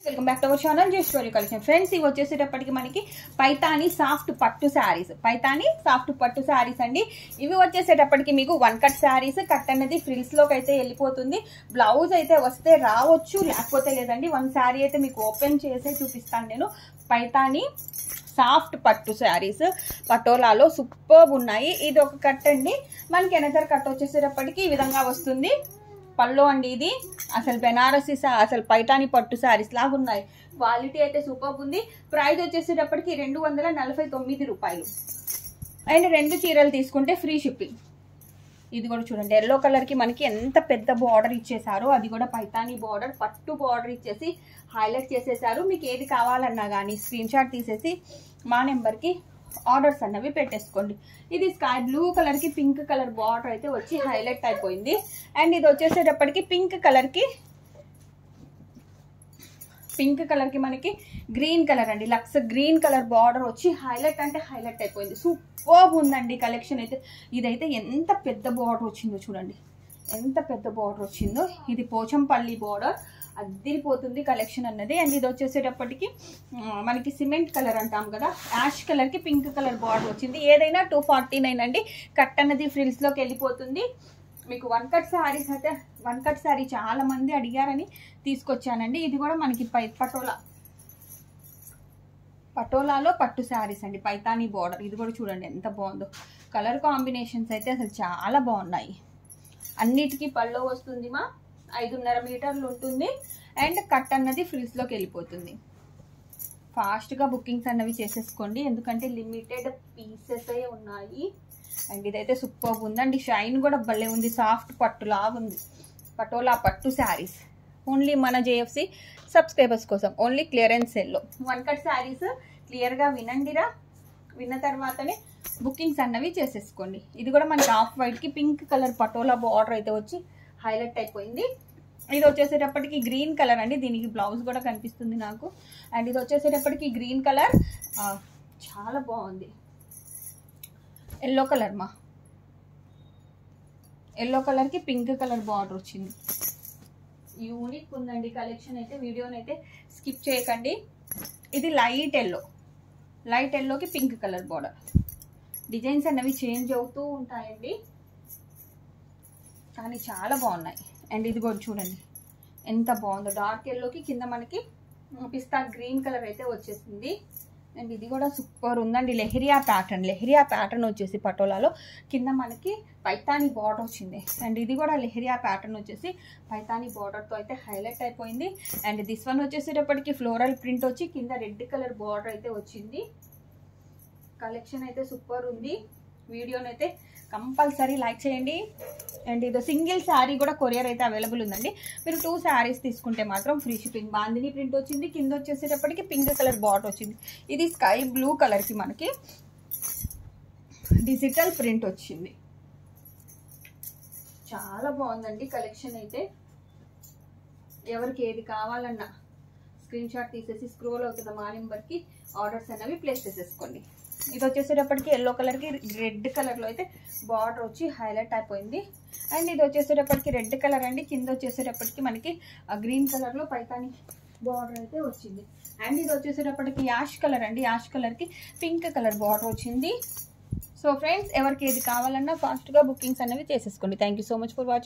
welcome back to our channel జస్టోరీ collection friends ఇవి వచ్చేసేటప్పటికి మనకి పైతాని సాఫ్ట్ పట్టు శారీస్ పైతాని సాఫ్ట్ పట్టు శారీస్ అండి ఇవి వచ్చేసేటప్పటికి మీకు వన్ కట్ శారీస్ కట్ అనేది ఫ్రిల్స్ లోకి అయితే వెళ్ళిపోతుంది బ్లౌజ్ అయితే వస్తే రావచ్చు లేకపోతే లేదండి వన్ శారీ అయితే మీకు ఓపెన్ చేసే చూపిస్తాను నేను పైతాని సాఫ్ట్ పట్టు శారీస్ పటోలాలో సూపర్ ఉన్నాయి ఇది ఒక కట్ అండి మనకి ఎనదర్ కట్ వచ్చేసేటప్పటికి ఈ విధంగా వస్తుంది పళ్ళు అండి ఇది అసలు బెనారసి సా- అసలు పైటాని పట్టు శారీస్ లాగా ఉన్నాయి క్వాలిటీ అయితే సూపర్ ఉంది ప్రైస్ వచ్చేసేటప్పటికి రెండు వందల నలభై తొమ్మిది రూపాయలు అండ్ రెండు చీరలు తీసుకుంటే ఫ్రీ షిప్పింగ్ ఇది కూడా చూడండి ఎల్లో కలర్ కి మనకి ఎంత పెద్ద బార్డర్ ఇచ్చేసారో అది కూడా పైతాని బార్డర్ పట్టు బార్డర్ ఇచ్చేసి హైలైట్ చేసేసారు మీకు ఏది కావాలన్నా కానీ స్క్రీన్ షాట్ తీసేసి మా నెంబర్కి ఆర్డర్స్ అన్నవి పెట్టేసుకోండి ఇది స్కై బ్లూ కలర్ కి పింక్ కలర్ బార్డర్ అయితే వచ్చి హైలైట్ అయిపోయింది అండ్ ఇది వచ్చేసేటప్పటికి పింక్ కలర్ కి పింక్ కలర్ కి మనకి గ్రీన్ కలర్ అండి లక్స్ గ్రీన్ కలర్ బార్డర్ వచ్చి హైలైట్ అంటే హైలైట్ అయిపోయింది సూపర్ ఉందండి కలెక్షన్ అయితే ఇదైతే ఎంత పెద్ద బార్డర్ వచ్చిందో చూడండి ఎంత పెద్ద బార్డర్ వచ్చిందో ఇది పోచంపల్లి బార్డర్ అద్దిరిపోతుంది కలెక్షన్ అన్నది అండ్ ఇది వచ్చేసేటప్పటికి ఆ, మనకి సిమెంట్ కలర్ అంటాం కదా యాష్ కలర్ కి పింక్ కలర్ బార్డర్ వచ్చింది ఏదైనా టూ ఫార్టీ నైన్ అండి కట్ అన్నది ఫ్రిల్స్ లోకి వెళ్ళిపోతుంది మీకు వన్ కట్ శారీస్ అయితే వన్ కట్ శారీ చాలా మంది అడిగారని తీసుకొచ్చానండి ఇది కూడా మనకి పై పటోలా పటోలాలో పట్టు శారీస్ అండి పైతానీ బార్డర్ ఇది కూడా చూడండి ఎంత బాగుందో కలర్ కాంబినేషన్స్ అయితే అసలు చాలా బాగున్నాయి అన్నిటికీ పళ్ళు వస్తుంది మా ఐదున్నర మీటర్లు ఉంటుంది అండ్ కట్ అన్నది ఫ్రిల్స్లోకి వెళ్ళిపోతుంది ఫాస్ట్గా బుకింగ్స్ అన్నవి చేసేసుకోండి ఎందుకంటే లిమిటెడ్ పీసెస్ ఉన్నాయి అండ్ ఇదైతే సూపర్ ఉందండి షైన్ కూడా భలే ఉంది సాఫ్ట్ పట్టులా ఉంది పటోలా పట్టు శారీస్ ఓన్లీ మన జేఎఫ్సి సబ్స్క్రైబర్స్ కోసం ఓన్లీ క్లియరెన్స్ సెల్లో వన్ కట్ శారీస్ క్లియర్గా వినండిరా విన్న తర్వాతనే బుకింగ్స్ అన్నవి చేసేసుకోండి ఇది కూడా మనకి ఆఫ్ వైట్కి పింక్ కలర్ పటోలా బార్డర్ అయితే వచ్చి హైలైట్ అయిపోయింది ఇది వచ్చేసేటప్పటికి గ్రీన్ కలర్ అండి దీనికి బ్లౌజ్ కూడా కనిపిస్తుంది నాకు అండ్ ఇది వచ్చేసేటప్పటికి గ్రీన్ కలర్ చాలా బాగుంది ఎల్లో కలర్ మా ఎల్లో కలర్కి పింక్ కలర్ బార్డర్ వచ్చింది యూనిక్ ఉందండి కలెక్షన్ అయితే వీడియోని అయితే స్కిప్ చేయకండి ఇది లైట్ ఎల్లో లైట్ ఎల్లోకి పింక్ కలర్ బార్డర్ డిజైన్స్ అన్నవి చేంజ్ అవుతూ ఉంటాయండి కానీ చాలా బాగున్నాయి అండ్ ఇది కూడా చూడండి ఎంత బాగుందో డార్క్ ఎల్లోకి కింద మనకి పిస్తా గ్రీన్ కలర్ అయితే వచ్చేసింది అండ్ ఇది కూడా సూపర్ ఉందండి లెహరియా ప్యాటర్న్ లెహరియా ప్యాటర్న్ వచ్చేసి పటోలాలో కింద మనకి పైతాని బార్డర్ వచ్చింది అండ్ ఇది కూడా లెహరియా ప్యాటర్న్ వచ్చేసి పైతాని బార్డర్తో అయితే హైలైట్ అయిపోయింది అండ్ దిస్ వన్ వచ్చేసేటప్పటికి ఫ్లోరల్ ప్రింట్ వచ్చి కింద రెడ్ కలర్ బార్డర్ అయితే వచ్చింది కలెక్షన్ అయితే సూపర్ ఉంది వీడియోని అయితే కంపల్సరీ లైక్ చేయండి అండ్ ఇది సింగిల్ శారీ కూడా కొరియర్ అయితే అవైలబుల్ ఉందండి మీరు టూ శారీస్ తీసుకుంటే మాత్రం ఫ్రీ షిప్పింగ్ బాందిని ప్రింట్ వచ్చింది కింద వచ్చేసేటప్పటికి పింక్ కలర్ బాట్ వచ్చింది ఇది స్కై బ్లూ కలర్కి మనకి డిజిటల్ ప్రింట్ వచ్చింది చాలా బాగుందండి కలెక్షన్ అయితే ఎవరికి ఏది కావాలన్నా స్క్రీన్ షాట్ తీసేసి స్క్రోల్ అవుతుంది మా నెంబర్కి ఆర్డర్స్ అనేవి ప్లేస్ చేసేసుకోండి ఇది వచ్చేసేటప్పటికి ఎల్లో కలర్కి రెడ్ కలర్లో అయితే బార్డర్ వచ్చి హైలైట్ అయిపోయింది అండ్ ఇది వచ్చేసేటప్పటికి రెడ్ కలర్ అండి కింద వచ్చేసేటప్పటికి మనకి గ్రీన్ కలర్లో పైతాని బార్డర్ అయితే వచ్చింది అండ్ ఇది వచ్చేసేటప్పటికి యాష్ కలర్ అండి యాష్ కలర్కి పింక్ కలర్ బార్డర్ వచ్చింది సో ఫ్రెండ్స్ ఎవరికి ఏది కావాలన్నా ఫాస్ట్గా బుకింగ్స్ అనేవి చేసేసుకోండి thank you so much for watching